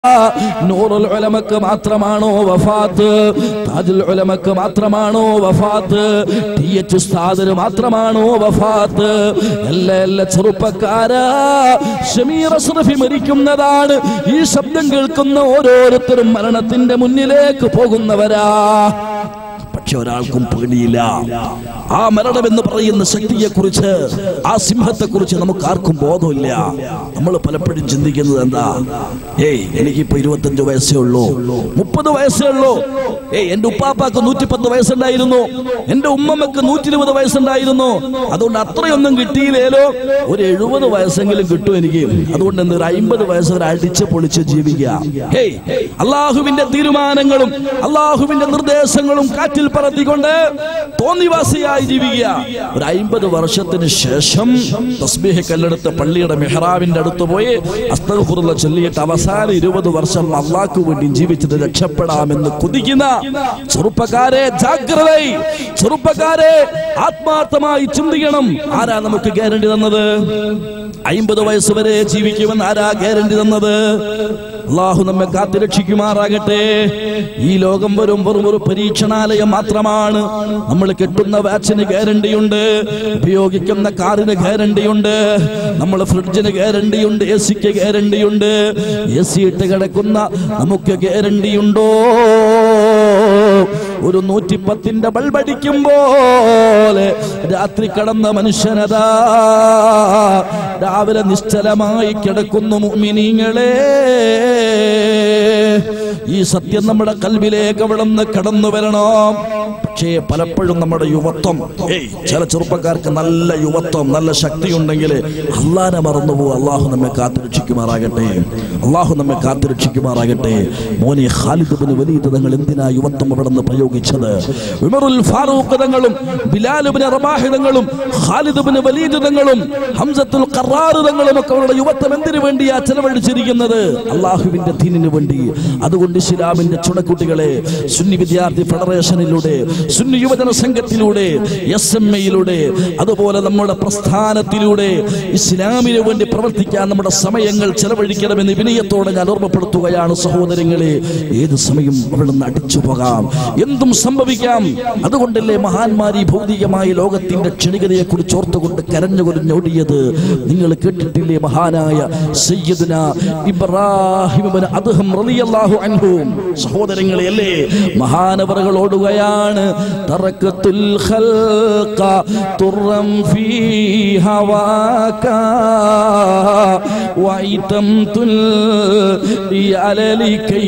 നൂറുൽ ഉലമക്ക് മാത്രമാണോ വഫാത്ത് താജുൽ ഉലമക്ക് മാത്രമാണോ വഫാത്ത് ടി എച്ച് ഉസ്താദിന് മാത്രമാണോ വഫാത്ത് എല്ലാ എല്ലാ ചെറുപ്പക്കാരാ ഷമീർ അഷ്റഫി മരിക്കുന്നതാണ് ഈ ശബ്ദം കേൾക്കുന്ന ഓരോരുത്തരും മരണത്തിന്റെ മുന്നിലേക്ക് പോകുന്നവരാ പക്ഷെ ഒരാൾക്കും പേടിയില്ല ആ മരണം എന്ന് പറയുന്ന ശക്തിയെ കുറിച്ച് ആ സിംഹത്തെ കുറിച്ച് നമുക്ക് ആർക്കും ബോധമില്ല നമ്മൾ പലപ്പോഴും ചിന്തിക്കുന്നത് എന്താ ഏയ് എനിക്കിപ്പോ ഇരുപത്തഞ്ച് വയസ്സേ ഉള്ളൂ മുപ്പത് വയസ്സേ ഉള്ളൂ ഏയ് എന്റെ ഉപ്പാപ്പാക്ക് നൂറ്റിപ്പത്ത് വയസ്സുണ്ടായിരുന്നു എന്റെ ഉമ്മമ്മക്ക് നൂറ്റി ഇരുപത് വയസ്സുണ്ടായിരുന്നു അതുകൊണ്ട് അത്രയൊന്നും കിട്ടിയില്ലേലോ ഒരു എഴുപത് വയസ്സെങ്കിലും കിട്ടും എനിക്ക് അതുകൊണ്ട് എന്ത് ഒരു അമ്പത് വയസ്സ് വരെ അടിച്ച് പൊളിച്ച് ജീവിക്കുക ഹേയ് അള്ളാഹുവിന്റെ തീരുമാനങ്ങളും അള്ളാഹുവിന്റെ നിർദ്ദേശങ്ങളും കാറ്റിൽ പറത്തിക്കൊണ്ട് തോന്നിവാസിയായി ജീവിക്കുക ഒരു അമ്പത് വർഷത്തിന് ശേഷം തസ്ബീഹ് കല്ലെടുത്ത് പള്ളിയുടെ മെഹ്റാവിന്റെ അടുത്ത് പോയി അസ്തഗ്ഫിറുല്ലാഹ് ചൊല്ലിയിട്ട് അവസാന ഇരുപത് വർഷം അള്ളാഹ്ക്ക് വേണ്ടി ജീവിച്ചിട്ട് രക്ഷപ്പെടാമെന്ന് കുതിക്കുന്ന ചെറുപ്പക്കാരെ ജാഗ്രത ചെറുപ്പക്കാരെ ആത്മാർത്ഥമായി ചിന്തിക്കണം ആരാ നമുക്ക് ഗ്യാരണ്ടി തന്നത് അയിമ്പത് വയസ്സ് വരെ ജീവിക്കുമെന്ന് ആരാ ഗ്യാരണ്ടി തന്നത് അള്ളാഹു നമ്മെ കാത്തുരക്ഷിക്കുമാറാകട്ടെ ഈ ലോകം വരും വെറും ഒരു പരീക്ഷണാലയം മാത്രമാണ് നമ്മൾ കെട്ടുന്ന വാച്ചിന് ഗ്യാരണ്ടിയുണ്ട് ഉപയോഗിക്കുന്ന കാറിന് ഗ്യാരണ്ടിയുണ്ട് നമ്മൾ ഫ്രിഡ്ജിന് ഗ്യാരണ്ടിയുണ്ട് എ സിക്ക് ഗ്യാരണ്ടിയുണ്ട് എ സി ഇട്ട് കിടക്കുന്ന നമുക്ക് ഗ്യാരണ്ടിയുണ്ടോ ഒരു നൂറ്റിപ്പത്തിന്റെ ബൾബടിക്കും പോലെ രാത്രി കടന്ന മനുഷ്യനതാ രാവിലെ നിശ്ചലമായി കിടക്കുന്നു മുഅ്മിനീങ്ങളെ ഈ സത്യം നമ്മുടെ കൽവിലേക്ക് അവിടെ നിന്ന് കടന്നു വരണം പക്ഷേ പലപ്പോഴും നമ്മുടെ യുവത്വം ഏയ് ചില ചെറുപ്പക്കാർക്ക് നല്ല യുവത്വം നല്ല ശക്തി ഉണ്ടെങ്കിൽ അള്ളാനെ മറന്നു പോകും അള്ളാഹു നമ്മെ കാത്തുരക്ഷിക്കുമാറാകട്ടെ അള്ളാഹു നമ്മെ കാത്തുരക്ഷിക്കുമാറാകട്ടെ മോനെ ഖാലിദ് ബിൻ വലീദ് തങ്ങൾ എന്തിനാ യുവത്വം അവിടെ നിന്ന് പ്രയോഗിച്ചത് ഉമറുൽ ഫാറൂഖ് തങ്ങളും ബിലാൽ ബിൻ റബാഹ് തങ്ങളും ഖാലിദ് ബിൻ വലീദ് തങ്ങളും ഹംസത്തുൽ ഖറാർ തങ്ങളും ഒക്കെ അവരുടെ യുവത്വം എന്തിനു വേണ്ടിയാ ചെലവഴിച്ചിരിക്കുന്നത് അള്ളാഹുവിന്റെ ദീനിന് വേണ്ടി അതുകൊണ്ട് ഇസ്ലാമിന്റെ ചുണക്കുട്ടികളെ സുന്നി വിദ്യാർത്ഥി ഫെഡറേഷനിലൂടെ സുന്നി യുവജന സംഘത്തിലൂടെ എസ് എം എയിലൂടെ അതുപോലെ നമ്മുടെ പ്രസ്ഥാനത്തിലൂടെ ഇസ്ലാമിന് വേണ്ടി പ്രവർത്തിക്കാൻ നമ്മുടെ സമയങ്ങൾ ചെലവഴിക്കണമെന്ന് വിനയത്തോടെ ഞാൻ ഓർമ്മപ്പെടുത്തുകയാണ് സഹോദരങ്ങളെ ഏത് സമയം അവിടെ നിന്ന് അടിച്ചു പോകാം എന്തും സംഭവിക്കാം അതുകൊണ്ടല്ലേ മഹാന്മാർ ഈ ഭൗതികമായ ലോകത്തിന്റെ ക്ഷണികതയെ കുറിച്ച് ഓർത്തുകൊണ്ട് കരഞ്ഞു കൊരിഞ്ഞോടിയത് നിങ്ങൾ കേട്ടിട്ടില്ലേ മഹാനായ സയ്യിദുന ഇബ്രാഹിം ഇബ്നു അദ്ഹം റളിയല്ലാഹു അൻഹു സഹോദരങ്ങളെ അല്ലേ മഹാനവറുകൾ ഓടുകയാണ് തറക്കത്തുൽ ഖൽഖ തുറം ഫീ ഹവാക വൈതംതുൽ യലലികൈ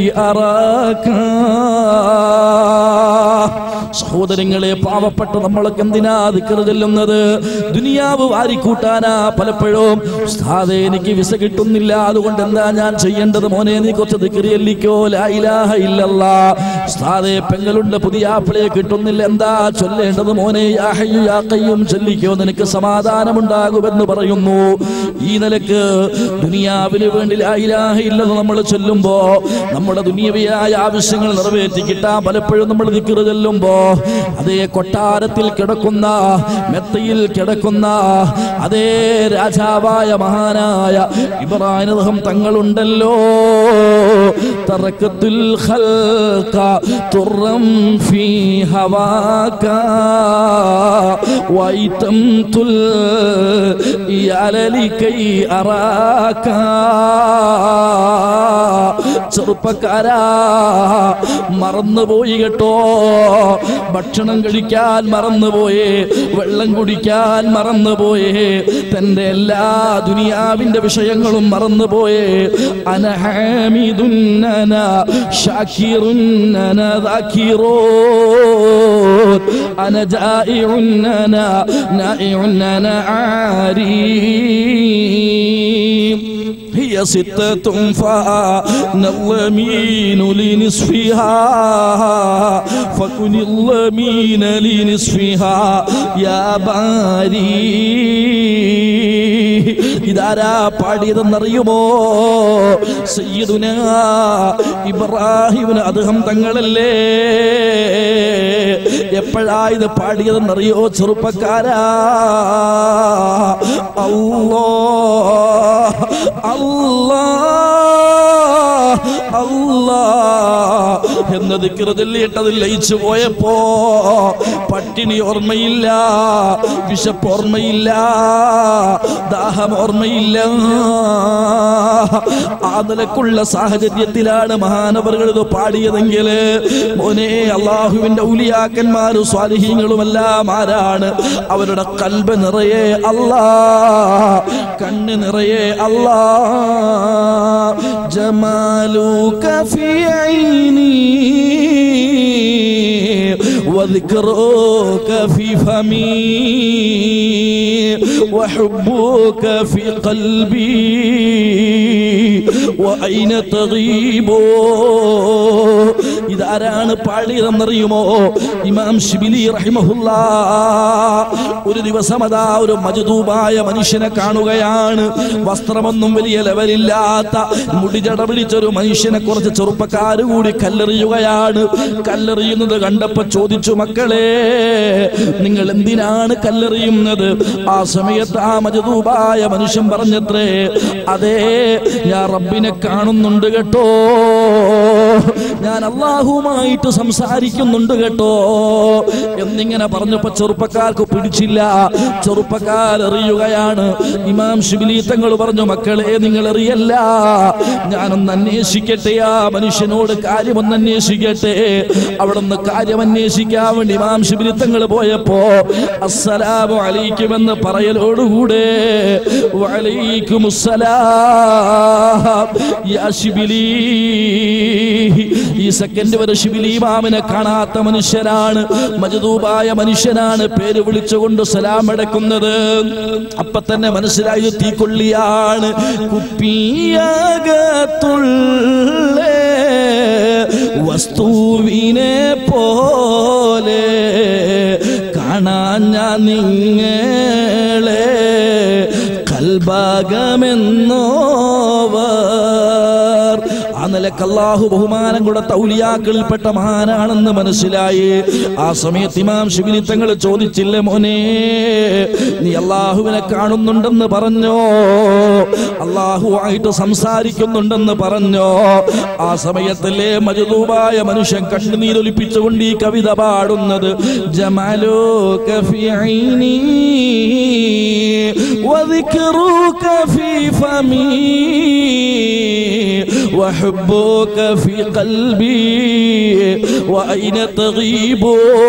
അറാക സഹോദരങ്ങളെ പാവപ്പെട്ട നമ്മളൊക്കെ എന്തിനാ ദിക്കറ് ചെല്ലുന്നത് ദുനിയാവ് വാരിക്കൂട്ടാനാ പലപ്പോഴും ഉസ്താദേ എനിക്ക് വിസ കിട്ടുന്നില്ല അതുകൊണ്ട് എന്താ ഞാൻ ചെയ്യേണ്ടത് മോനെ നീ കുറച്ച് ദിക്കറി ചെല്ലിക്കോ ലാ ഇലാഹ ഇല്ലല്ലാ ഉസ്താദേ പെങ്ങളുണ്ട് പുതിയ ആപ്പിളെ കിട്ടുന്നില്ല എന്താ ചൊല്ലേണ്ടത് മോനെ യാ ഹയ്യു യാ ഖയ്യൂം ചൊല്ലിക്കോ നിനക്ക് സമാധാനമുണ്ടാകുമെന്ന് പറയുന്നു ഈ നിലക്ക് ദുനിയാവിന് വേണ്ടി ലാ ഇലാഹ ഇല്ലെന്ന് നമ്മൾ ചൊല്ലുമ്പോ നമ്മുടെ ദുനിയവിയായ ആവശ്യങ്ങൾ നിറവേറ്റി കിട്ടാൻ പലപ്പോഴും നമ്മൾ ദിക്കറ് ചെല്ലുമ്പോ അതേ കൊട്ടാരത്തിൽ കിടക്കുന്ന മെത്തയിൽ കിടക്കുന്ന അതേ രാജാവായ മഹാനായ ഇബ്രാഹിം തങ്ങളുണ്ടല്ലോ തറക്കത്തുൽ ഖൽഖ തുറം ഫീ ഹവാക വൈതംതുൽ യലലികൈ അറാക ചെറുപ്പക്കാരാ മറന്നുപോയി കേട്ടോ ഭക്ഷണം കഴിക്കാൻ മറന്നുപോയേ വെള്ളം കുടിക്കാൻ മറന്നുപോയേ തന്റെ എല്ലാ ദുനിയാവിന്റെ വിഷയങ്ങളും മറന്നുപോയേ അനഹാമിദുന്നന ഷാക്കിറുന്നന ദാക്കിറോ അന ജായിഉന്നന നായിഉന്നന ആരീ هي ستة فأنا اليمين لنصفها فكن اليمين لنصفها يا باري ഇതാരാ പാടിയതെന്നറിയുമോ സയ്യിദുന ഇബ്രാഹിമിന് അദ്ദേഹം തങ്ങളല്ലേ എപ്പോഴാ ഇത് പാടിയതെന്നറിയോ ചെറുപ്പക്കാരാ അല്ലോ അല്ലാ അല്ലാ എന്നത് കൃതല്ലിട്ടതിൽ ലയിച്ചു പോയപ്പോ പട്ടിണി ഓർമ്മയില്ല വിശപ്പ് ഓർമ്മയില്ല ദാഹം ഓർമ്മയില്ല ആ നിലക്കുള്ള സാഹചര്യത്തിലാണ് മഹാനവറുകൾ ഇത് പാടിയതെങ്കിൽ മോനെ അള്ളാഹുവിന്റെ ഉലിയാക്കന്മാരും സ്വാലിഹീങ്ങളുമെല്ലാം ആരാണ് അവരുടെ കൽബ് നിറയെ അല്ലാ കണ്ണ് നിറയെ അല്ലാ ജമാലൂക ഫി ഐനി وذكرك في فمي وحبك في قلبي وأين تغيب ഇതാരാണ് പാടിയതെന്നറിയുമോ ഇമാം ഷിബിലി റഹിമഹുല്ല ഒരു ദിവസം അതാ ഒരു മജദൂബായ മനുഷ്യനെ കാണുകയാണ് വസ്ത്രമൊന്നും വലിയ ലെവലില്ലാത്ത മുടിജട പിടിച്ചൊരു മനുഷ്യനെ കുറച്ച് ചെറുപ്പക്കാർ കൂടി കല്ലെറിയുകയാണ് കല്ലെറിയുന്നത് കണ്ടപ്പോ ചോദിച്ചു മക്കളെ നിങ്ങൾ എന്തിനാണ് കല്ലെറിയുന്നത് ആ സമയത്ത് ആ മജദൂബായ മനുഷ്യൻ പറഞ്ഞത്രേ അതെ ഞാൻ റബ്ബിനെ കാണുന്നുണ്ട് കേട്ടോ ഞാൻ അള്ളാഹുമായിട്ട് സംസാരിക്കുന്നുണ്ട് കേട്ടോ എന്നിങ്ങനെ പറഞ്ഞപ്പോ ചെറുപ്പക്കാർക്ക് പിടിച്ചില്ല ചെറുപ്പക്കാർ എറിയുകയാണ് ഇമാം ഷിബിലി തങ്ങൾ പറഞ്ഞു മക്കളെ നിങ്ങൾ എറിയല്ല ഞാനൊന്ന് അന്വേഷിക്കട്ടെ ആ മനുഷ്യനോട് കാര്യമൊന്ന് അന്വേഷിക്കട്ടെ അവിടെ നിന്ന് കാര്യം അന്വേഷിക്കാൻ വേണ്ടി ഇമാം ഷിബിലി തങ്ങൾ പോയപ്പോ അസ്സലാമു അലൈക്കുമെന്ന് പറയലോടുകൂടെ വലൈക്കും യാ ഷിബിലി ഈ സെക്കൻഡ് വരെ ഷിബിലി ഇമാമിനെ കാണാത്ത മനുഷ്യനാണ് മജദൂബായ മനുഷ്യനാണ് പേര് വിളിച്ചുകൊണ്ട് സലാം അടക്കുന്നത് അപ്പൊ തന്നെ മനസ്സിലായി ഇത് തീക്കൊള്ളിയാണ് കുപ്പിയകത്തുള്ള വസ്തുവിനെ പോലെ കാണാൻ ഞാൻ നിങ്ങളെ കൽഭാഗമെന്നോവർ ആ നിലക്ക് അള്ളാഹു ബഹുമാനം കൊടുത്ത ഔലിയാക്കളിൽപ്പെട്ട മഹാനാണെന്ന് മനസ്സിലായി ആ സമയത്ത് ഇമാം ശിബിലി തങ്ങൾ ചോദിച്ചില്ലേ മോനെ നീ അള്ളാഹുവിനെ കാണുന്നുണ്ടെന്ന് പറഞ്ഞോ അള്ളാഹുവായിട്ട് സംസാരിക്കുന്നുണ്ടെന്ന് പറഞ്ഞോ ആ സമയത്തല്ലേ മജദൂബായ മനുഷ്യൻ കണ്ണുനീരൊലിപ്പിച്ചുകൊണ്ട് ഈ കവിത പാടുന്നത് ജമാലോ കഫി ഐനി وذكرك في فمي وحبك في قلبي وأين تغيب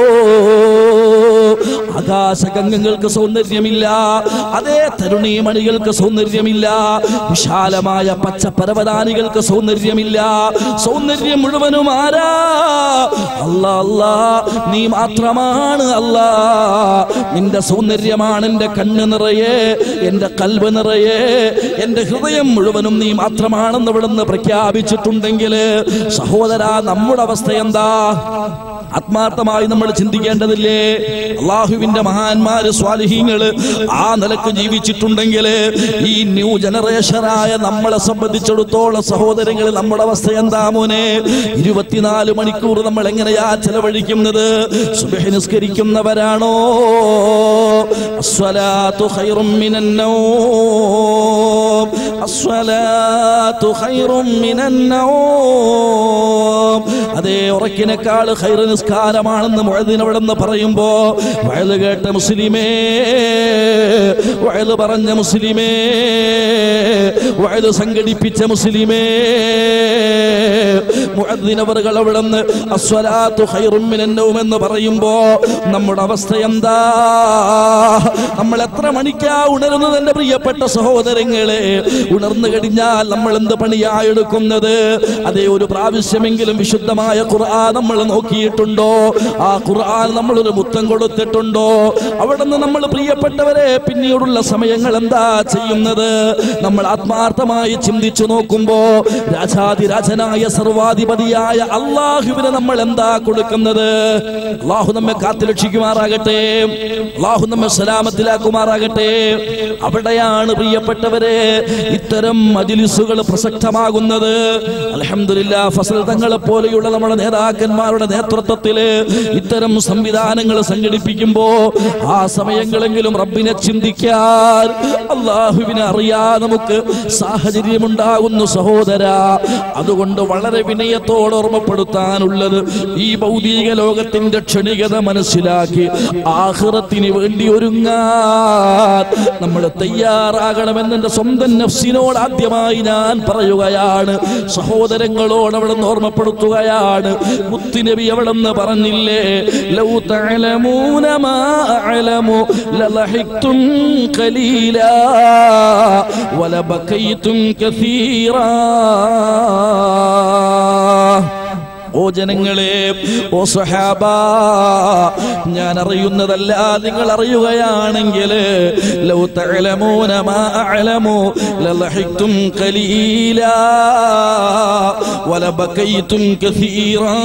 ആകാശഗംഗങ്ങൾക്ക് സൗന്ദര്യമില്ല അതേ തരുണീമണികൾക്ക് സൗന്ദര്യമില്ല വിശാലമായ പച്ച പരവതാനികൾക്ക് സൗന്ദര്യമില്ല സൗന്ദര്യം മുഴുവനും ആരാ അല്ലാ അല്ലാ നീ മാത്രമാണ് അല്ലാ നിന്റെ സൗന്ദര്യമാണ് എന്റെ കണ്ണ് നിറയെ എന്റെ കൽവ് നിറയെ എന്റെ ഹൃദയം മുഴുവനും നീ മാത്രമാണെന്ന് ഇവിടുന്ന് പ്രഖ്യാപിച്ചിട്ടുണ്ടെങ്കിൽ സഹോദര നമ്മുടെ അവസ്ഥ എന്താ ആത്മാർത്ഥമായി നമ്മൾ ചിന്തിക്കേണ്ടതില്ലേ അള്ളാഹുവിന്റെ മഹാന്മാര് സ്വാലിഹീങ്ങള് ആ നിലക്ക് ജീവിച്ചിട്ടുണ്ടെങ്കിൽ ഈ ന്യൂ ജനറേഷനായ നമ്മളെ സംബന്ധിച്ചിടത്തോളം സഹോദരങ്ങൾ നമ്മുടെ അവസ്ഥ എന്താ മോനെ ഇരുപത്തിനാല് മണിക്കൂർ നമ്മൾ എങ്ങനെയാ ചെലവഴിക്കുന്നത് സുബഹി നിസ്കരിക്കുന്നവരാണോ അസ്വലാത്തു ഖൈറും മിനൻ നൗം അസ്വലാത്തു ഖൈറും മിനൻ നൗം അതേ ഉറക്കിനേക്കാൾ ഖൈർ നിസ്കാരമാണെന്ന് മുഴദിൻ അവിടെ നിന്ന് പറയുമ്പോ വയല് കേട്ട മുസ്ലിമേ വയല് പറഞ്ഞ മുസ്ലിമേ വയല് സംഘടിപ്പിച്ച മുസ്ലിമേ മുഅദ്ദിനവറുകൾ അവിടെ നിന്ന് അസ്വലാത്തു ഖൈറും മിനന്നവും എന്ന് പറയുമ്പോ നമ്മുടെ അവസ്ഥ എന്താ നമ്മൾ എത്ര മണിക്കാ ഉണരുന്നത് എന്റെ പ്രിയപ്പെട്ട സഹോദരങ്ങളെ ഉണർന്നു കഴിഞ്ഞാൽ നമ്മൾ എന്ത് പണിയാ എടുക്കുന്നത് അതേ ഒരു പ്രാവശ്യമെങ്കിലും വിശുദ്ധമായ ഖുർആൻ നമ്മൾ നോക്കിയിട്ടുണ്ടോ ആ ഖുർആൻ നമ്മൾ ഒരു മുത്തം കൊടുത്തിട്ടുണ്ടോ അവിടെ നിന്ന് നമ്മൾ പ്രിയപ്പെട്ടവരെ പിന്നീടുള്ള സമയങ്ങൾ എന്താ ചെയ്യുന്നത് നമ്മൾ ആത്മാർത്ഥമായി ചിന്തിച്ചു നോക്കുമ്പോ രാജാതിരാജനായ സർവാധി സർവാധിപതിയായ അള്ളാഹുവിന് നമ്മൾ എന്താ കൊടുക്കുന്നത് അള്ളാഹു നമ്മെ കാത്തുരക്ഷിക്കുമാറാകട്ടെ അള്ളാഹു നമ്മെ സലാമത്തിലാക്കുമാറാകട്ടെ അവിടെയാണ് പ്രിയപ്പെട്ടവരെ ഇത്തരം മജിലിസുകൾ പ്രസക്തമാകുന്നത് അലഹമില്ല ഫസൽ തങ്ങളെ പോലെയുള്ള നമ്മുടെ നേതാക്കന്മാരുടെ നേതൃത്വത്തില് ഇത്തരം സംവിധാനങ്ങൾ സംഘടിപ്പിക്കുമ്പോ ആ സമയങ്ങളെങ്കിലും റബ്ബിനെ ചിന്തിക്കാൻ അള്ളാഹുവിനെ അറിയാ നമുക്ക് സാഹചര്യമുണ്ടാകുന്നു സഹോദര അതുകൊണ്ട് വളരെ വിനയത്തോടെ ഓർമ്മപ്പെടുത്താനുള്ളത് ഈ ഭൗതിക ലോകത്തിന്റെ ക്ഷണികത മനസ്സിലാക്കി ആഹ്റത്തിന് വേണ്ടി ഒരുങ്ങാൻ നമ്മൾ തയ്യാറാകണമെന്ന് എന്റെ സ്വന്തം നഫ്സിനോട് ആദ്യമായി ഞാൻ പറയുകയാണ് സഹോദരങ്ങളോട് അവിടെ നിന്ന് ഓർമ്മപ്പെടുത്തുകയാണ് മുത്തുനബി അവിടെ നിന്ന് പറഞ്ഞില്ലേ ലൗ തഅലമൂന മാ അഅലമു ലളഹിഖ്തും ഖലീലാ വലബകൈതും കസീറാ ഓ ജനങ്ങളെ ഓ സഹാബ ഞാൻ അറിയുന്നതല്ല നിങ്ങൾ അറിയുകയാണെങ്കിൽ ലൗ തഅലമൂന മാ അഅലമു ലളഹിഖ്തും ഖലീലാ വലബകൈതും കസീറാ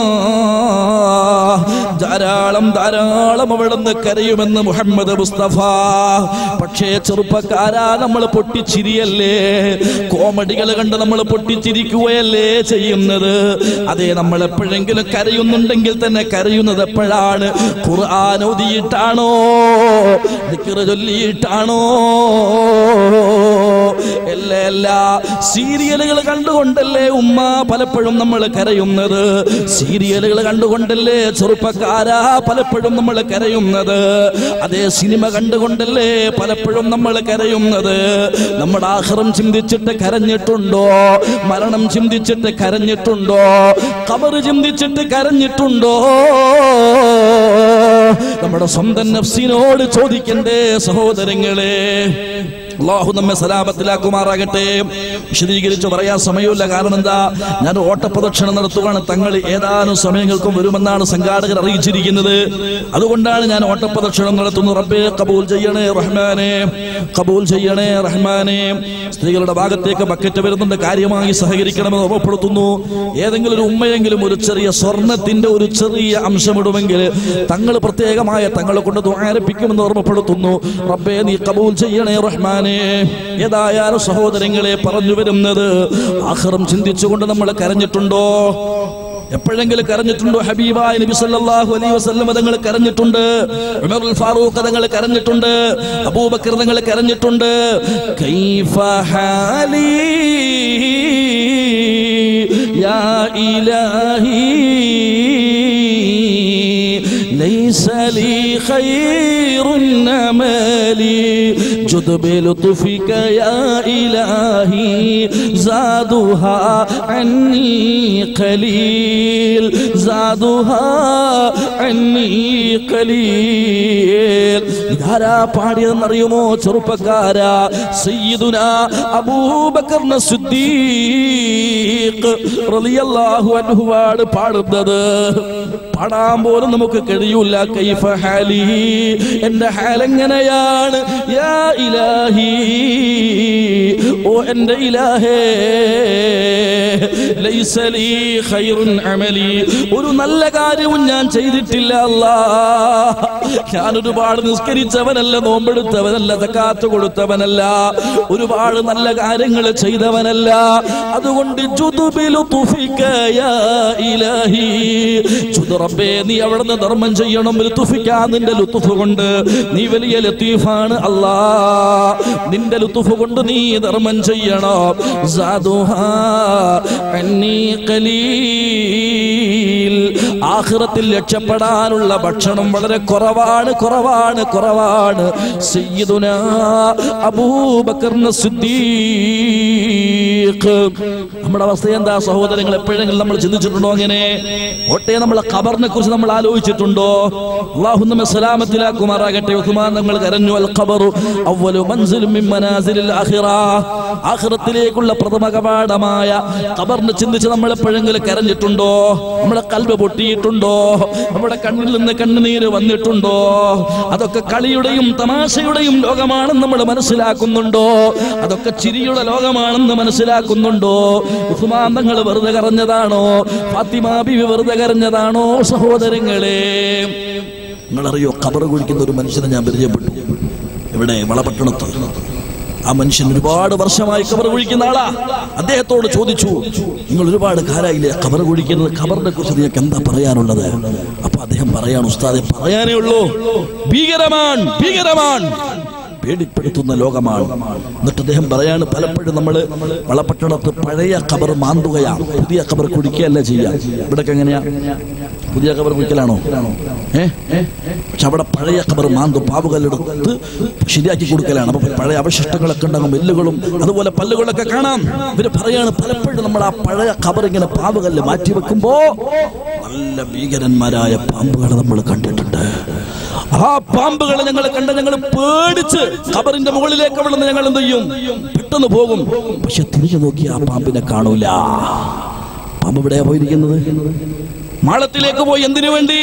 ധാരാളം ധാരാളം അവിടുന്ന് കരയുമെന്ന് മുഹമ്മദ് മുസ്തഫ പക്ഷേ ചെറുപ്പക്കാരാ നമ്മൾ പൊട്ടിച്ചിരിയല്ലേ കോമഡികൾ കണ്ട് നമ്മൾ പൊട്ടിച്ചിരിക്കുകയല്ലേ ചെയ്യുന്നത് അതെ നമ്മൾ എപ്പോഴെങ്കിലും കരയുന്നുണ്ടെങ്കിൽ തന്നെ കരയുന്നത് എപ്പോഴാണ് ഖുർആൻ ഓതിയിട്ടാണോ ദിക്ർ ചൊല്ലിയിട്ടാണോ അല്ല അല്ല സീരിയലുകൾ കണ്ടുകൊണ്ടല്ലേ ഉമ്മ പലപ്പോഴും നമ്മൾ കരയുന്നത് സീരിയലുകൾ കണ്ടുകൊണ്ടല്ലേ ചെറുപ്പക്കാരാ പലപ്പോഴും നമ്മൾ കരയുന്നത് അതേ സിനിമ കണ്ടുകൊണ്ടല്ലേ പലപ്പോഴും നമ്മൾ കരയുന്നത് നമ്മുടെ ആഹ്റം ചിന്തിച്ചിട്ട് കരഞ്ഞിട്ടുണ്ടോ മരണം ചിന്തിച്ചിട്ട് കരഞ്ഞിട്ടുണ്ടോ കബറ് ചിന്തിച്ചിട്ട് കരഞ്ഞിട്ടുണ്ടോ നമ്മുടെ സ്വന്തം നഫ്സിനോട് ചോദിക്കണ്ടേ സഹോദരങ്ങളെ അള്ളാഹു നമ്മെ സലാമത്തിലാക്കുമാറാകട്ടെ വിശദീകരിച്ച് പറയാൻ സമയമില്ല കാരണം എന്താ ഞാൻ ഓട്ടപ്രദക്ഷിണം നടത്തുകയാണ് തങ്ങൾ ഏതാനും സമയങ്ങൾക്കും വരുമെന്നാണ് സംഘാടകർ അറിയിച്ചിരിക്കുന്നത് അതുകൊണ്ടാണ് ഞാൻ ഓട്ടപ്രദക്ഷിണം നടത്തുന്നത് റബ്ബേ കബൂൽ ചെയ്യണേ റഹ്മാനെ കബൂൽ ചെയ്യണേ റഹ്മാനെ സ്ത്രീകളുടെ ഭാഗത്തേക്ക് ബക്കറ്റ് വരുന്നുണ്ട് കാര്യമായി സഹകരിക്കണമെന്ന് ഓർമ്മപ്പെടുത്തുന്നു ഏതെങ്കിലും ഒരു ഉമ്മയെങ്കിലും ഒരു ചെറിയ സ്വർണത്തിന്റെ ഒരു ചെറിയ അംശമിടുമെങ്കിൽ തങ്ങൾ പ്രത്യേകമായ തങ്ങളെ കൊണ്ട് ദ്വാരപ്പിക്കുമെന്ന് ഓർമ്മപ്പെടുത്തുന്നു റബ്ബേ നീ കബൂൽ ചെയ്യണേ റഹ്മാനെ ഏതായാലും സഹോദരങ്ങളെ പറഞ്ഞു വരുന്നത് ആഹ്റം ചിന്തിച്ചുകൊണ്ട് നമ്മൾ കരഞ്ഞിട്ടുണ്ടോ എപ്പോഴെങ്കിലും കരഞ്ഞിട്ടുണ്ടോ ഹബീബായ നബി സല്ലല്ലാഹു അലൈഹി വസല്ലം തങ്ങൾ കരഞ്ഞിട്ടുണ്ട് ഉമറുൽ ഫാറൂഖ് തങ്ങൾ കരഞ്ഞിട്ടുണ്ട് അബൂബക്കർ തങ്ങൾ കരഞ്ഞിട്ടുണ്ട് കൈഫ ഹാലി യാ ഇലാഹി ليس لي خير أمالي جد بلطفك يا إلهي زادها عني قليل زادها عني قليل ഇതാരാ പാടിയതെന്നറിയുമോ ചെറുപ്പക്കാരാ സയ്യിദുന അബൂബക്കറിന് സിദ്ദീഖ് റളിയല്ലാഹു അൻഹുവാണ് പാടുന്നത് പാടാൻ പോലും നമുക്ക് കഴിയൂല കൈഫ ഹാലി എന്റെ ഹാലെങ്ങനെയാണ് യാ ഇലാഹി ഓ എന്റെ ഇലാഹേ ലൈസ ലീ ഖൈറുൻ അമലി ഒരു നല്ല കാര്യവും ഞാൻ ചെയ്തിട്ടില്ല അല്ലാ ഞാൻ ഒരുപാട് നിസ്കരിച്ചവനല്ല നോമ്പെടുത്തവനല്ല തക്കാത്ത് കൊടുത്തവനല്ല ഒരുപാട് നല്ല കാര്യങ്ങൾ ചെയ്തവനല്ല അതുകൊണ്ട് ജുദുബിലു തുഫിക യാ ഇലാഹി ജുദു റബ്ബേ നീ അവിടുന്ന് ധർമ്മം ചെയ്യണം ലുത്തുഫിക്കാൻ നിന്റെ ലുത്തുഫ് കൊണ്ട് നീ വലിയ ലത്തീഫാണ് അല്ലാ നിന്റെ ലുത്തുഫ് കൊണ്ട് നീ ധർമ്മം ചെയ്യണം സാധുഹാ അന്നീ ഖലീൽ ആഖിറത്തിൽ രക്ഷപ്പെടാനുള്ള ഭക്ഷണം വളരെ കുറവാണ് കുറവാണ് കുറവാണ് സയ്യിദുന അബൂബക്കറിന് സിദ്ദീഖ് നമ്മുടെ അവസ്ഥ എന്താ സഹോദരങ്ങൾ എപ്പോഴെങ്കിലും നമ്മൾ ചിന്തിച്ചിട്ടുണ്ടോ അങ്ങനെ ഒട്ടേ നമ്മളെ ഖബറിനെ കുറിച്ച് നമ്മൾ ആലോചിച്ചിട്ടുണ്ടോ അള്ളാഹു നമ്മെ സലാമത്തിലാക്കുമാറാകട്ടെ ഉസ്മാൻ നമ്മൾ കരഞ്ഞു അൽ ഖബറു അവ്വലു മൻസിലും മിൻ മനാസിലിൽ ആഖിറ ആഖിറത്തിലേക്കുള്ള പ്രഥമ കവാടമായ ഖബറിനെ ചിന്തിച്ച് നമ്മൾ എപ്പോഴെങ്കിലും കരഞ്ഞിട്ടുണ്ടോ നമ്മളെ കൽബ് പൊട്ടിയില്ലേ പൊട്ടിയിട്ടുണ്ടോ നമ്മുടെ കണ്ണിൽ നിന്ന് കണ്ണുനീര് വന്നിട്ടുണ്ടോ അതൊക്കെ കളിയുടെയും തമാശയുടെയും ലോകമാണെന്ന് നമ്മൾ മനസ്സിലാക്കുന്നുണ്ടോ അതൊക്കെ ചിരിയുടെ ലോകമാണെന്ന് മനസ്സിലാക്കുന്നുണ്ടോ ഉസ്മാൻ തങ്ങൾ വെറുതെ കരഞ്ഞതാണോ ഫാത്തിമ ബിവി വെറുതെ കരഞ്ഞതാണോ സഹോദരങ്ങളെ നിങ്ങളറിയോ കബർ കുഴിക്കുന്ന ഒരു മനുഷ്യനെ ഞാൻ പരിചയപ്പെട്ടു ഇവിടെ വളപട്ടണത്ത് ആ മനുഷ്യൻ ഒരുപാട് വർഷമായി കബർ കുഴിക്കുന്ന ആളാ അദ്ദേഹത്തോട് ചോദിച്ചു നിങ്ങൾ ഒരുപാട് കാലായില്ലേ കബർ കുഴിക്കുന്നത് ഖബറിനെ കുറിച്ച് നിങ്ങൾക്ക് എന്താ പറയാനുള്ളത് അപ്പൊ അദ്ദേഹം പറയാണ് ഉസ്താദെ പറയാനേ ഉള്ളൂ ഭീകരമാൻ ഭീകരമാൻ പേടിപ്പെടുത്തുന്ന ലോകമാണ് എന്നിട്ട് അദ്ദേഹം പറയാണ് പലപ്പോഴും നമ്മൾ വളപട്ടണത്ത് പഴയ ഖബർ മാന്തുകയാ പുതിയ ഖബർ കുടിക്കുകയല്ല ചെയ്യാ ഇവിടൊക്കെ എങ്ങനെയാ പുതിയ ഖബർ കുടിക്കലാണോ ഏ പക്ഷെ അവിടെ പഴയ ഖബർ മാന്തു പാവുകല്ലെടുത്ത് ശരിയാക്കി കൊടുക്കലാണ് അപ്പൊ പഴയ അവശിഷ്ടങ്ങളൊക്കെ ഉണ്ടാകും എല്ലുകളും അതുപോലെ പല്ലുകളൊക്കെ കാണാം ഇവര് പറയാണ് പലപ്പോഴും നമ്മൾ ആ പഴയ ഖബർ ഇങ്ങനെ പാവുകല്ല് മാറ്റി വെക്കുമ്പോ നല്ല ഭീകരന്മാരായ പാമ്പുകളെ നമ്മൾ കണ്ടിട്ടുണ്ട് ആ പാമ്പുകളെ ഞങ്ങൾ കണ്ട ഞങ്ങൾ പേടിച്ച് ഖബറിന്റെ മുകളിലേക്ക് അവിടെ നിന്ന് ഞങ്ങൾ എന്ത് ചെയ്യും പെട്ടെന്ന് പോകും പക്ഷെ തിരിഞ്ഞു നോക്കി ആ പാമ്പിനെ കാണൂല പാമ്പ് എവിടെയാ പോയിരിക്കുന്നത് മാളത്തിലേക്ക് പോയി എന്തിനു വേണ്ടി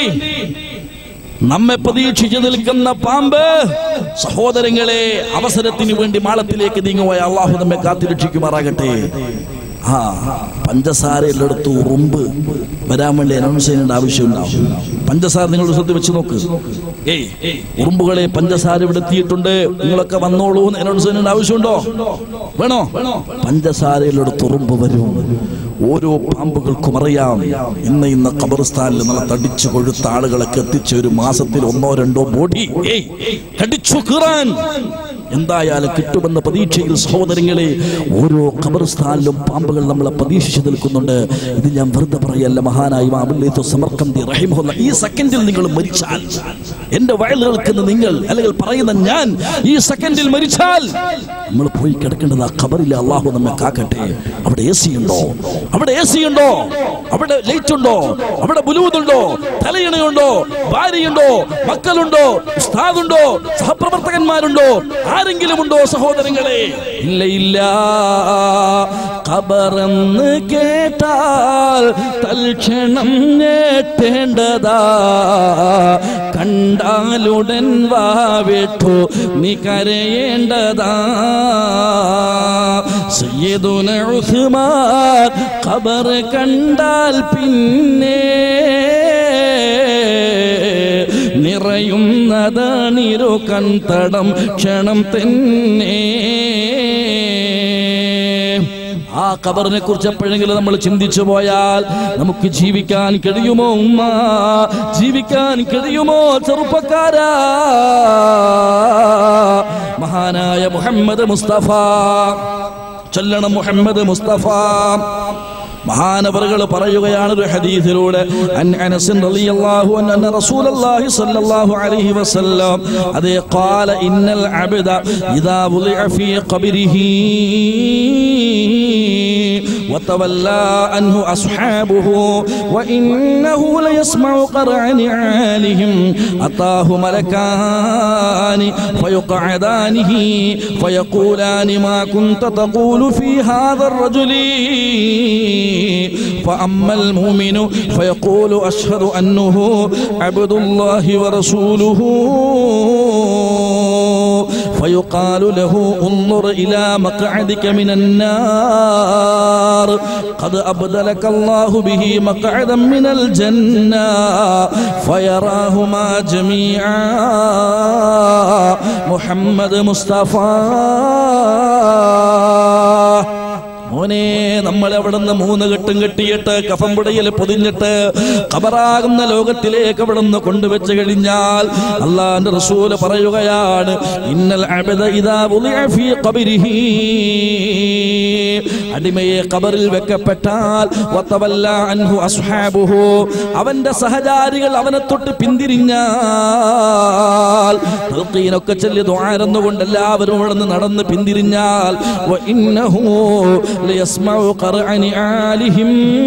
നമ്മെ പ്രതീക്ഷിച്ചു നിൽക്കുന്ന പാമ്പ് സഹോദരങ്ങളെ അവസരത്തിന് വേണ്ടി മാളത്തിലേക്ക് നീങ്ങുപോയ അള്ളാഹു നമ്മെ കാത്തിരക്ഷിക്കുമാറാകട്ടെ ആ പഞ്ചസാര എല്ലായിടത്ത് ഉറുമ്പ് വരാൻ വേണ്ടി അനൗൺസ് ചെയ്യേണ്ട ആവശ്യമുണ്ടാവും പഞ്ചസാര നിങ്ങൾ ശ്രദ്ധ വെച്ച് നോക്ക് ഏയ് ഉറുമ്പുകളെ പഞ്ചസാര ഇവിടെ എത്തിയിട്ടുണ്ട് നിങ്ങളൊക്കെ വന്നോളൂ എന്ന് അനൗൺസ് ചെയ്യേണ്ട ആവശ്യമുണ്ടോ വേണോ പഞ്ചസാരയിലെടുത്ത് ഉറുമ്പ് വരും ഓരോ പാമ്പുകൾക്കും അറിയാം ഇന്ന് ഇന്ന് ഖബർസ്ഥാനിൽ നല്ല തടിച്ചു കൊഴുത്ത ആളുകളൊക്കെ എത്തിച്ച ഒരു മാസത്തിൽ ഒന്നോ രണ്ടോ ബോഡി ഏയ് കടിച്ചു കീറാൻ എന്തായാലും കിട്ടുമെന്ന പ്രതീക്ഷയിൽ സഹോദരങ്ങളെ ഓരോ ഖബർസ്ഥാനിലും പാമ്പുകൾ നമ്മളെ പ്രതീക്ഷിച്ചു നിൽക്കുന്നുണ്ട് ഇത് ഞാൻ വെറുതെ പറയല്ല മഹാനായി മാബുല്ലേത്തു സമർക്കന്തി റഹിമുല്ല ഈ സെക്കൻഡിൽ നിങ്ങൾ മരിച്ചാൽ എന്റെ വയൽ കേൾക്കുന്ന നിങ്ങൾ അല്ലെങ്കിൽ പറയുന്ന ഞാൻ ഈ സെക്കൻഡിൽ മരിച്ചാൽ നമ്മൾ പോയി കിടക്കേണ്ടത് ആ ഖബറിലെ അള്ളാഹു നമ്മെ കാക്കട്ടെ അവിടെ എ സി ഉണ്ടോ അവിടെ എ സി ഉണ്ടോ അവിടെ ലൈറ്റ് ഉണ്ടോ അവിടെ ബുലൂതുണ്ടോ തലയിണയുണ്ടോ ഭാര്യയുണ്ടോ മക്കളുണ്ടോ ഉസ്താദുണ്ടോ സഹപ്രവർത്തകന്മാരുണ്ടോ ആരെങ്കിലും ഉണ്ടോ സഹോദരങ്ങളെ ഇല്ല ഇല്ല ഖബറെന്ന് കേട്ടാൽ തൽക്ഷണം നേട്ടേണ്ടതാ കണ്ടാലുടൻ വാവിട്ടു നീ കരയേണ്ടതാ സയ്യിദുന ഉസ്മാൻ ഖബർ കണ്ടാൽ പിന്നെ നിറയുന്നതാണിരു കൺതടം ക്ഷണം തന്നെ ആ ഖബറിനെ കുറിച്ച് എപ്പോഴെങ്കിലും നമ്മൾ ചിന്തിച്ചു പോയാൽ നമുക്ക് ജീവിക്കാൻ കഴിയുമോ ഉമ്മ ജീവിക്കാൻ കഴിയുമോ ചെറുപ്പക്കാരാ മഹാനായ മുഹമ്മദ് മുസ്തഫ ചൊല്ലണം മുഹമ്മദ് മുസ്തഫ മഹാനവറുകൾ പറയുകയാണ് ഒരു ഹദീസിലൂടെ അൻ അനസ് റളിയല്ലാഹു അൻഹു അന്ന റസൂലുള്ളാഹി സ്വല്ലല്ലാഹു അലൈഹി വസല്ലം അതേ ഖാല ഇന്നൽ അബ്ദ ഇദാ വുളിഅ ഫീ ഖബരിഹി وتولى عنه أصحابه وإنه ليسمع قرع نعالهم أتاه ملكان فيقعدانه فيقولان ما كنت تقول في هذا الرجل فأما المؤمن فيقول أشهد أنه عبد الله ورسوله فيقال له انظر إلى مقعدك من النار قد أبدلك الله به مقعدا من الجنة فيراهما جميعا محمد مصطفى മോനെ നമ്മൾ അവിടെ നിന്ന് മൂന്ന് കെട്ടും കെട്ടിയിട്ട് കഫംപുടയിൽ പൊതിഞ്ഞിട്ട് ഖബറാകുന്ന ലോകത്തിലേക്ക് അവിടെ നിന്ന് കൊണ്ടുവച്ച് കഴിഞ്ഞാൽ അള്ളാന്റെ റസൂല് പറയുകയാണ് ഇന്നൽ അബദ ഇദാ വുളിഅ ഫീ ഖബരിഹി അടിമയെ ഖബറിൽ വെക്കപ്പെട്ടാൽ വതവല്ല അൻഹു അസ്ഹാബുഹു അവന്റെ സഹചാരികൾ അവനെ തൊട്ട് പിന്തിരിഞ്ഞാൽ തൽഖീനൊക്കെ ചൊല്ലി ദ്വാരന്നുകൊണ്ട് എല്ലാവരും അവിടെ നിന്ന് നടന്ന് പിന്തിരിഞ്ഞാൽ വ ഇന്നഹു ലയസ്മഉ ഖർഅനി ആലിഹിം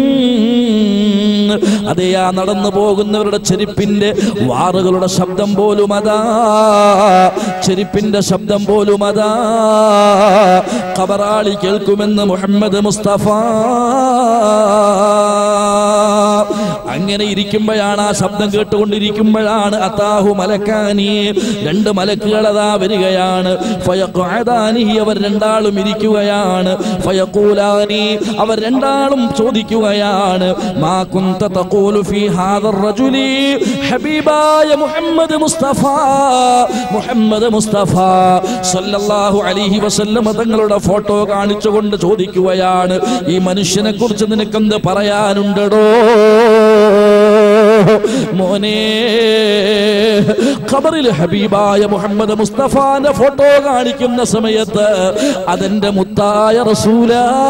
അതേ ആ നടന്നു പോകുന്നവരുടെ ചെരുപ്പിന്റെ വാറുകളുടെ ശബ്ദം പോലും അതാ ചെരുപ്പിന്റെ ശബ്ദം പോലും അതാ ഖബറാളി കേൾക്കുമെന്ന് മുഹമ്മദ് മുസ്തഫ അങ്ങനെ ഇരിക്കുമ്പോഴാണ് ആ ശബ്ദം കേട്ടുകൊണ്ടിരിക്കുമ്പോഴാണ് അത്താഹു മലക്കാനി രണ്ട് മലക്കുകൾ അതാ വരികയാണ് ഫയഖഅദാനി അവർ രണ്ടാളും ഇരിക്കുകയാണ് ഫയഖൂലാനി അവർ രണ്ടാളും ചോദിക്കുകയാണ് മാ കുന്ത തഖൂലു ഫീ ഹാദർ റജുലി ഹബീബായ മുഹമ്മദ് മുസ്തഫ മുഹമ്മദ് മുസ്തഫ സല്ലല്ലാഹു അലൈഹി വസല്ലം തങ്ങളുടെ ഫോട്ടോ കാണിച്ചുകൊണ്ട് ചോദിക്കുകയാണ് ഈ മനുഷ്യനെ കുറിച്ച് നിനക്കെന്ത് പറയാനുണ്ടടോ മോനെ ഖബറിൽ ഹബീബായ മുഹമ്മദ് മുസ്തഫാന്റെ ഫോട്ടോ കാണിക്കുന്ന സമയത്ത് അതെന്റെ മുത്തായ റസൂല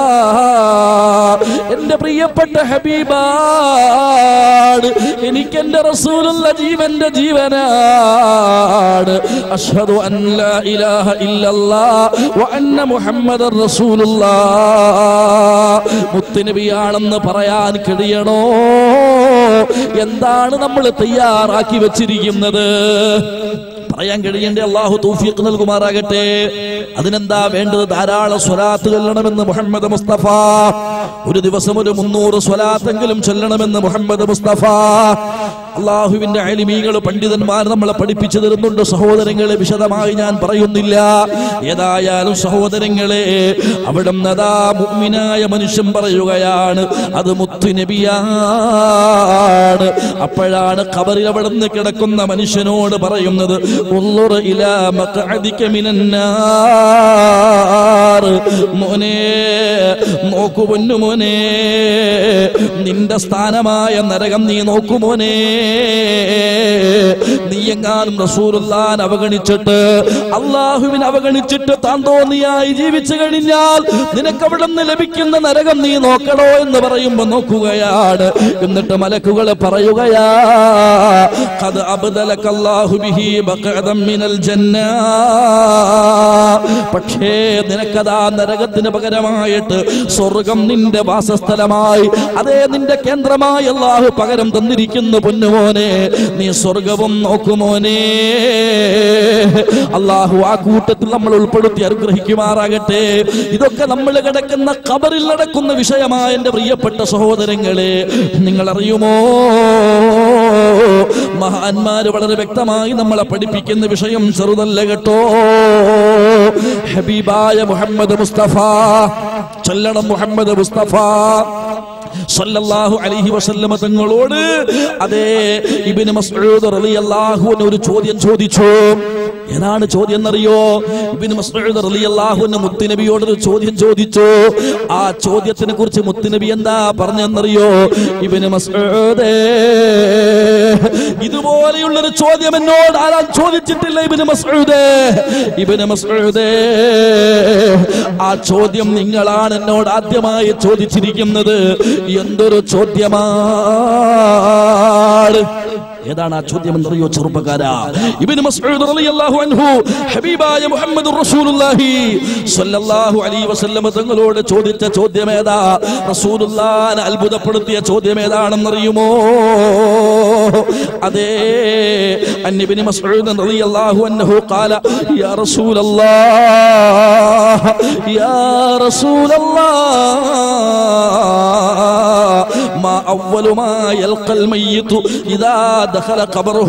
എന്റെ പ്രിയപ്പെട്ട ഹബീബാണ് എനിക്ക് എന്റെ റസൂലുള്ള ജീവന്റെ ജീവനാണ് അഷ്ഹദു അൻ ലാ ഇലാഹ ഇല്ലല്ലാഹ് വ അന്ന മുഹമ്മദർ റസൂലുള്ളാഹ് മുത്തുനബിയാണെന്ന് പറയാൻ കഴിയണോ എന്താണ് നമ്മൾ തയ്യാറാക്കി വെച്ചിരിക്കുന്നത് പറയാൻ കഴിയേണ്ട അള്ളാഹു തൗഫീഖ് നൽകുമാറാകട്ടെ അതിനെന്താ വേണ്ടത് ധാരാളം സ്വലാത്ത് ചൊല്ലണമെന്ന് മുഹമ്മദ് മുസ്തഫ ഒരു ദിവസം ഒരു മുന്നൂറ് സ്വലാത്തെങ്കിലും ചൊല്ലണമെന്ന് മുഹമ്മദ് മുസ്തഫ അള്ളാഹുവിന്റെ അലിമീകൾ പണ്ഡിതന്മാർ നമ്മളെ പഠിപ്പിച്ചു തരുന്നുണ്ട് സഹോദരങ്ങളെ വിശദമായി ഞാൻ പറയുന്നില്ല ഏതായാലും സഹോദരങ്ങളെ അവിടെ നദാ മുഅ്മിനായ മനുഷ്യൻ പറയുകയാണ് അത് മുത്തുനബിയാണ് അപ്പോഴാണ് ഖബറിൽ അവിടെ നിന്ന് കിടക്കുന്ന മനുഷ്യനോട് പറയുന്നത് ഉള്ളുറ ഇലാ മഖഅദിക മിനന്നാർ മോനെ നോക്കു പൊന്നു മോനെ നിന്റെ സ്ഥാനമായ നരകം നീ നോക്കു മോനെ നീ എങ്ങാനും റസൂലുള്ളാൻ അവഗണിച്ചിട്ട് അള്ളാഹുവിനെ അവഗണിച്ചിട്ട് താൻ തോന്നിയായി ജീവിച്ചു കഴിഞ്ഞാൽ നിനക്ക് അവിടെ നിന്ന് ലഭിക്കുന്ന നരകം നീ നോക്കണോ എന്ന് പറയുമ്പോ നോക്കുകയാണ് എന്നിട്ട് മലക്കുകൾ പറയുകയാ ഖദ് അബ്ദലക അല്ലാഹു ബിഹി ബഖഅദം മിനൽ ജന്ന പക്ഷേ നിനക്കതാ നരകത്തിന് പകരമായിട്ട് സ്വർഗം നിന്റെ വാസസ്ഥലമായി അതേ നിന്റെ കേന്ദ്രമായി അള്ളാഹു പകരം തന്നിരിക്കുന്നു പൊന്നുമോനെ നീ സ്വർഗവും നോക്കുമോനെ അള്ളാഹു ആ കൂട്ടത്തിൽ നമ്മൾ ഉൾപ്പെടുത്തി അനുഗ്രഹിക്കുമാറാകട്ടെ ഇതൊക്കെ നമ്മൾ കിടക്കുന്ന കബറിൽ നടക്കുന്ന വിഷയമായ എന്റെ പ്രിയപ്പെട്ട സഹോദരങ്ങളെ നിങ്ങൾ അറിയുമോ മഹാന്മാര് വളരെ വ്യക്തമായി നമ്മളെ പഠിപ്പിക്കുന്ന വിഷയം ചെറുതല്ല കേട്ടോ ഹബീബായ മുഹമ്മദ് മുസ്തഫ ചൊല്ലണം മുഹമ്മദ് മുസ്തഫ സല്ലല്ലാഹു അലൈഹി വസല്ലമ തങ്ങളോട് അതേ ഇബ്നു മസ്ഊദ് റളിയല്ലാഹു അൻഹു ഒരു ചോദ്യം ചോദിച്ചു ഏതാണ് ചോദ്യം എന്നറിയോ ഇബ്നു മസ്ഊദ് റളിയല്ലാഹു അൻഹു മുത്തുനബിയോട് ഒരു ചോദ്യം ചോദിച്ചു ആ ചോദ്യത്തിനെ കുറിച്ച് മുത്തുനബി എന്താ പറഞ്ഞെന്നറിയോ ഇബ്നു മസ്ഊദേ ഇതുപോലെയുള്ളൊരു ചോദ്യം എന്നോട് ആരാ ചോദിച്ചിട്ടില്ല ഇബ്നു മസ്ഊദേ ഇബ്നു മസ്ഊദേ ആ ചോദ്യം നിങ്ങളാണ് എന്നോട് ആദ്യമായി ചോദിച്ചിരിക്കുന്നത് എന്തൊരു ചോദ്യമാണ് ഏതാണ് ആ ചോദ്യം എന്നറിയോ ചെറുപ്പക്കാരാ ഇബ്നു മസ്ഊദ് റളിയല്ലാഹു അൻഹു ഹബീബായ മുഹമ്മദ് റസൂലുള്ളാഹി സ്വല്ലല്ലാഹു അലൈഹി വസല്ലം തങ്ങളോട് ചോദിച്ച ചോദ്യം ഏതാ റസൂലുള്ളാഹിനെ അത്ഭുതപ്പെടുത്തിയ ചോദ്യം ഏതാണെന്നറിയുമോ അതേ അൻ ഇബ്നു മസ്ഊദ് റളിയല്ലാഹു അൻഹു ഖാല യാ റസൂലല്ലാഹ് യാ റസൂലല്ലാഹ് ما أول ما يلقى الميت إذا دخل قبره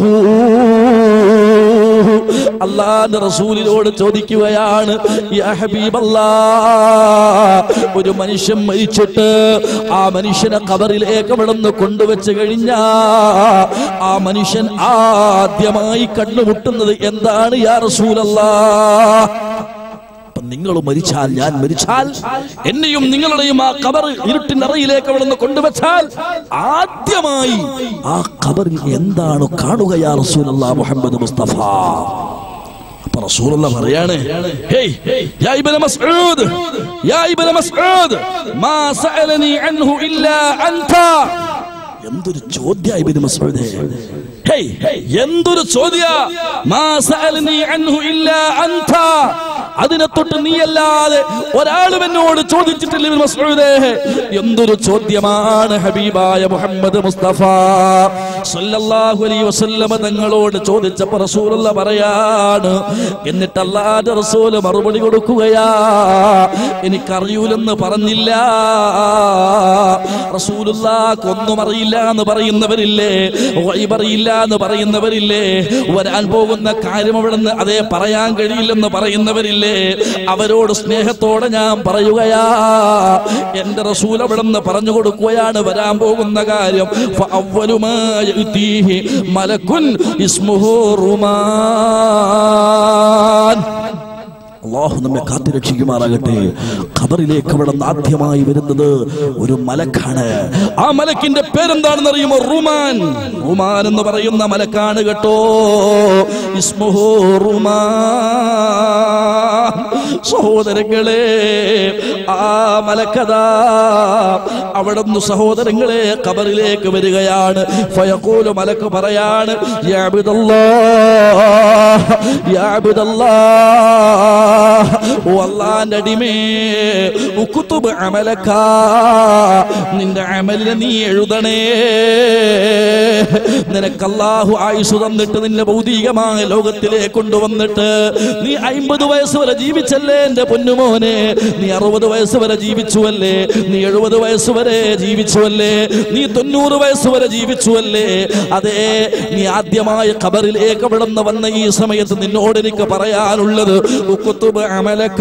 അള്ളാന്റെ റസൂലിനോട് ചോദിക്കുകയാണ് യാ ഹബീബല്ലാ ഒരു മനുഷ്യൻ മരിച്ചിട്ട് ആ മനുഷ്യനെ കബറിലേക്ക് അവിടെ നിന്ന് കൊണ്ടുവച്ച് കഴിഞ്ഞാ ആ മനുഷ്യൻ ആദ്യമായി കണ്ടുമുട്ടുന്നത് എന്താണ് യാ റസൂലല്ലാ അപ്പൊ നിങ്ങൾ മരിച്ചാൽ ഞാൻ മരിച്ചാൽ എന്നെയും നിങ്ങളുടെയും ആ കബർ ഇരുട്ടിനറയിലേക്ക് അവിടെ നിന്ന് കൊണ്ടുവച്ചാൽ ആദ്യമായി ആ കബറിൽ എന്താണ് കാണുകയാ റസൂലല്ലാ മുഹമ്മദ് മുസ്തഫ അപ്പൊ റസൂലുള്ള പറയാണ് ഹേയ് യാ ഇബ്നു മസ്ഊദ് യാ ഇബ്നു മസ്ഊദ് മാ സഅലനി അൻഹു ഇല്ലാ അൻത എന്തൊരു ചോദ്യ ഇബ്നു മസ്ഊദ് ഹേയ് എന്തൊരു ചോദ്യ മാ സഅലനി അൻഹു ഇല്ലാ അൻത അതിനെ തൊട്ട് നീയല്ലാതെ ഒരാളും എന്നോട് ചോദിച്ചിട്ടില്ല ഇബ്നു മസ്ഊദേ എന്തൊരു ചോദ്യമാണ് ഹബീബായ മുഹമ്മദ് മുസ്തഫ സല്ലല്ലാഹു അലൈഹി വസല്ലമ തങ്ങളോട് ചോദിച്ചപ്പോൾ റസൂലുള്ള പറയാണ് എന്നിട്ട് അല്ലാഹുവിന്റെ റസൂല് മറുപടി കൊടുക്കുകയാ എനിക്കറിയൂലെന്ന് പറഞ്ഞില്ല റസൂലുള്ളാഹ്ക്ക് ഒന്നും അറിയില്ല എന്ന് പറയുന്നവരില്ലേ ഗൈബ് അറിയില്ല എന്ന് പറയുന്നവരില്ലേ വരാൻ പോകുന്ന കാര്യം അവിടെ നിന്ന് അതേ പറയാൻ കഴിയില്ലെന്ന് പറയുന്നവരില്ലേ അവരോട് സ്നേഹത്തോടെ ഞാൻ പറയുകയാ എന്റെ റസൂൽ അവിടെ നിന്ന് പറഞ്ഞു കൊടുക്കുകയാണ് വരാൻ പോകുന്ന കാര്യം ഫഅവ്വലു മാ യഅ്തീഹി മലക്കുൻ ഇസ്മുഹു റുമാൻ അള്ളാഹു നമ്മെ കാത്തുരക്ഷിക്കുമാറാകട്ടെ ഖബറിലേക്ക് അവിടെ നിന്ന് ആദ്യമായി വരുന്നത് ഒരു മലക്കാണ് ആ മലക്കിന്റെ പേരെന്താണെന്ന് അറിയുമോ റുമാൻ റുമാൻ എന്ന് പറയുന്ന മലക്കാണ് കേട്ടോ ഇസ്മുഹു റുമാൻ സഹോദരങ്ങളെ ആ മലക്കഥ അവിടെ നിന്ന് സഹോദരങ്ങളെ ഖബറിലേക്ക് വരികയാണ് ഫയഖൂലു മലക്ക് പറയാണ് യാ അബ്ദല്ലാഹ് യാ അബ്ദല്ലാഹ് വല്ലാന്റെ അടിമേ ഉക്കുത്തുബ് അമലക്ക നിന്റെ അമലിനെ നീ എഴുതണേ നിനക്ക് അല്ലാഹു ആയുസ് തന്നിട്ട് നിന്നെ ഭൗതികമായ ലോകത്തിലേക്ക് കൊണ്ടുവന്നിട്ട് നീ അയിമ്പത് വയസ്സ് വരെ ജീവിച്ചല്ലേ എന്റെ പൊന്നുമോനെ നീ അറുപത് വയസ്സ് വരെ ജീവിച്ചുവല്ലേ നീ എഴുപത് വയസ്സ് വരെ ജീവിച്ചുവല്ലേ നീ തൊണ്ണൂറ് വയസ്സ് വരെ ജീവിച്ചുവല്ലേ അതെ നീ ആദ്യമായി ഖബറിലേക്ക് അവിടെ നിന്ന് വന്ന ഈ സമയത്ത് നിന്നോട് എനിക്ക് പറയാനുള്ളത് ഉക്കുത്തുബ് അമലക്ക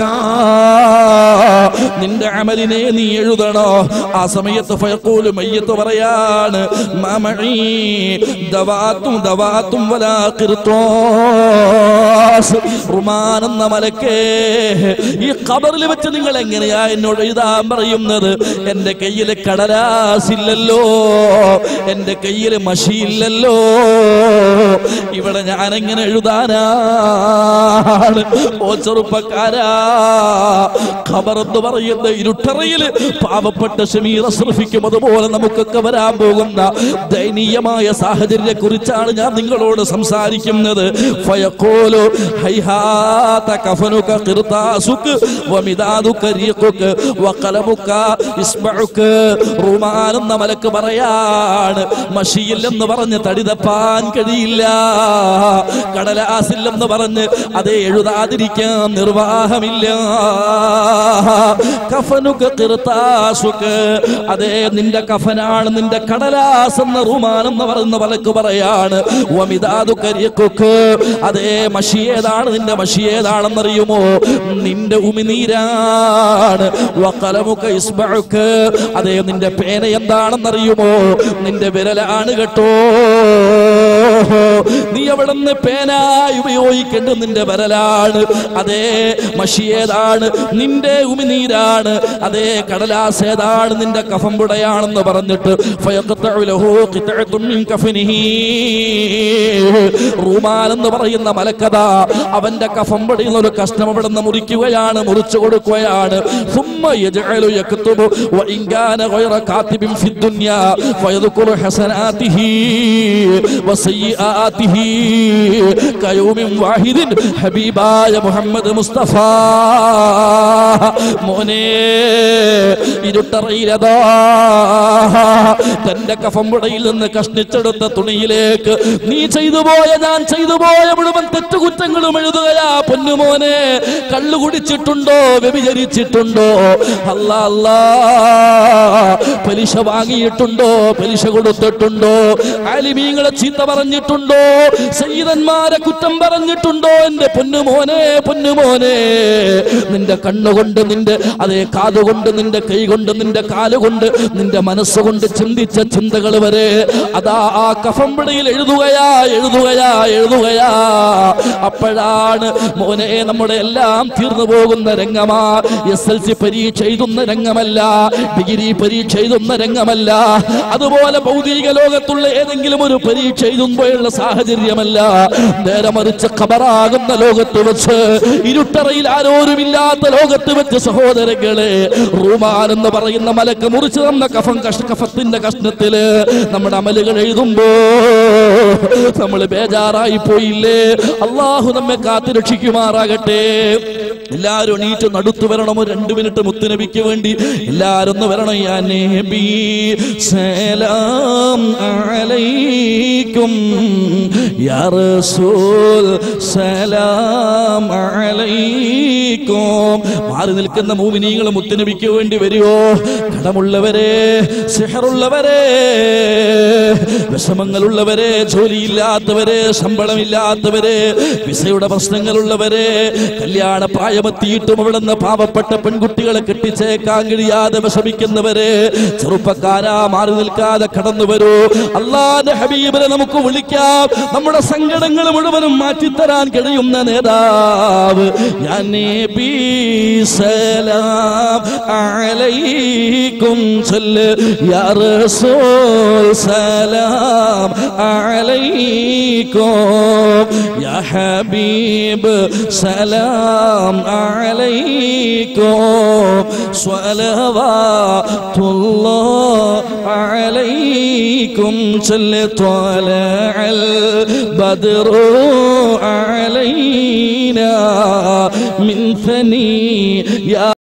നിന്റെ അമലിനെ നീ എഴുതണോ ആ സമയത്ത് ഫയഖൂലു മയ്യത്ത് പറയാണ് മമഈ ദവാത്തും ദവാത്തും വലാ ഖിർത്താസ് റുമാൻ എന്ന മലക്കേ ഈ ഖബറിൽ വെച്ച് നിങ്ങൾ എങ്ങനെയാ എന്നോട് എഴുതാൻ പറയുന്നത് എന്റെ കയ്യിൽ കടലാസില്ലല്ലോ എന്റെ കയ്യിൽ മഷിയില്ലല്ലോ ഇവിടെ ഞാൻ എങ്ങനെ എഴുതാനാണ് ഓ ചെറുപ്പക്കാരാ ഖബർ എന്ന് പറയുന്ന ഇരുട്ടറയില് പാവപ്പെട്ട ഷമീർ അസ്രഫിക്കും അതുപോലെ നമുക്കൊക്കെ വരാൻ പോകുന്ന ദയനീയമായ സാഹചര്യത്തെ കുറിച്ചാണ് ഞാൻ നിങ്ങളോട് സംസാരിക്കുന്നത് ഫയഖൂലു ഹൈഹാത കഫനുക ഖിർതാസുക വമിദാദുക റീഖുക വഖലമുക ഇസ്മഉക റുമാൻ എന്ന മലക്ക് പറയാണ് മഷിയിൽ എന്ന് പറഞ്ഞ് തടി തപ്പാൻ കഴിയില്ല കടലാസില്ലെന്ന് പറഞ്ഞ് അതേ എഴുതാതിരിക്കാൻ നിർവാഹമില്ല കഫനുക ഖിർതാസുക അതേ നിന്റെ കഫനാണ് നിന്റെ കടലാസ് എന്ന റുമാൻ എന്ന് പറയുന്ന മലക്ക് പറയാണ് വമിദാദുക റീഖുക അതേ മഷി ഏതാണ് നിന്റെ മഷി ഏതാണെന്നറിയുമോ നിന്റെ ഉമിനീരാണ് വഖലമുക ഇസ്മഉക അതേ നിന്റെ പേന എന്താണെന്നറിയുമോ നിന്റെ വിരലാണ് കേട്ടോ നീ അവിടെ നിന്ന് പേനായി ഉപയോഗിക്കേണ്ടത് നിന്റെ വിരലാണ് അതേ മഷി ഏതാണ് നിന്റെ ഉമിനീരാണ് അതേ കടലാസ് ഏതാണ് നിന്റെ കഫംപുടയാണെന്ന് പറഞ്ഞിട്ട് ഫയഖ്തഉ ലഹു ഖിത്അത്തും മിൻ കഫനിഹി റൂമാൻ എന്ന് പറയുന്ന മലക്കഥ അവന്റെ കഫം പടിയുന്ന ഒരു കഷ്ണം അവിടെ നിന്ന് മുറിക്കുകയാണ് മുറിച്ചു കൊടുക്കുകയാണ് ثم يجعل يكتب وإن كان غير كاتب في الدنيا فيذكر حسناته وسيئاته كيوم واحد حبيباയ മുഹമ്മദ് മുസ്തഫ മോനെ ഇരുട്ടറയിലതാ തന്റെ കഫമ്പുടയിൽ നിന്ന് കഷ്ണിച്ചെടുത്ത തുണിയിലേക്ക് നീ ചെയ്തു പോയ ഞാൻ ചെയ്തു പോയ മുഴുവൻ തെറ്റുകുറ്റങ്ങളും എഴുതുകയാ പൊന്നുമോനെ കള്ളു കുടിച്ചിട്ടുണ്ടോ വ്യഭിചരിച്ചിട്ടുണ്ടോ അല്ല അല്ലാ പലിശ വാങ്ങിയിട്ടുണ്ടോ പലിശ കൊടുത്തിട്ടുണ്ടോ ആലിമീങ്ങളെ ചീത്ത പറഞ്ഞിട്ടുണ്ടോ സയ്യിദന്മാരെ കുറ്റം പറഞ്ഞിട്ടുണ്ടോ എന്റെ പൊന്നുമോനെ പൊന്നുമോനെ നിന്റെ കണ്ണുകൊണ്ട് നിന്റെ അതേ കാതുകൊണ്ട് നിന്റെ കൈ കൊണ്ട് നിന്റെ കാലുകൊണ്ട് നിന്റെ മനസ്സുകൊണ്ട് ചിന്തിച്ച ചിന്തകൾ വരെ അതാ ആ കഫമ്പടിയിൽ എഴുതുകയാ എഴുതുകയാ എഴുതുകയാ അപ്പോഴാണ് മോനെ നമ്മുടെ എല്ലാം തീർന്നു പോകുന്ന രംഗമാ എസ് എൽ സി പരീക്ഷ എഴുതുന്ന രംഗമല്ല ഡിഗ്രി പരീക്ഷ എഴുതുന്ന രംഗമല്ല അതുപോലെ ഭൗതിക ലോകത്തുള്ള ഏതെങ്കിലും ഒരു പരീക്ഷ എഴുതുമ്പോഴുള്ള സാഹചര്യമല്ല നേരെ മറിച്ച് ഖബറാകുന്ന ലോകത്ത് വെച്ച് ഇരുട്ടറയിൽ ആരോരുമില്ലാത്ത ലോകത്ത് വെച്ച് സഹോദരങ്ങളെ റൂമാൻ എന്ന് പറയുന്ന മലക്ക് മുറിച്ചു തന്ന കഫം കഷ കഫത്തിന്റെ കഷ്ണത്തില് നമ്മുടെ അമലുകൾ എഴുതുമ്പോ നമ്മൾ ബേജാറായി പോയില്ലേ അള്ളാഹു നമ്മെ കാത്തു രക്ഷിക്കുമാറാകട്ടെ എല്ലാരും എണീറ്റ് നടുത്തു വരണം ഒരു രണ്ട് മിനിറ്റ് മുത്തുനബിക്ക് വേണ്ടി എല്ലാരും ഒന്ന് വരണം യാ നബി സലാം അലൈക്കും യാ റസൂൽ സലാം അലൈക്കും മാറി നിൽക്കുന്ന മൂമിനീങ്ങൾ മുത്തുനബിക്ക് വേണ്ടി വരുമോ കടമുള്ളവരെ സിഹറുള്ളവരെ വിഷമങ്ങളുള്ളവരെ ജോലിയില്ലാത്തവരെ ശമ്പളമില്ലാത്തവരെ വിസയുടെ പ്രശ്നങ്ങളുള്ളവരെ കല്യാണ പ്രായമെത്തിയിട്ടും അവിടുന്ന് പാവപ്പെട്ട പെൺകുട്ടികളെ കെട്ടിച്ചേക്കാൻ കഴിയാതെ വിഷമിക്കുന്നവരെ ചെറുപ്പക്കാരാ മാറി നിൽക്കാതെ കടന്നു വരൂ അള്ളാന്റെ ഹബീബിനെ നമുക്ക് വിളിക്കാം നമ്മുടെ സങ്കടങ്ങൾ മുഴുവനും മാറ്റിത്തരാൻ കഴിയുന്ന നേതാവ് ഞാൻ നബി സലാം അലൈക്കും ചൊല്ല് യാ റസൂൽ സലാം അലൈക്കും യാ ഹബീബ് സലാം അലൈക്കും സ്വലവാത്തുല്ലാഹ് അലൈക്കും ചൊല്ല് طلع البدر علينا من ثني يا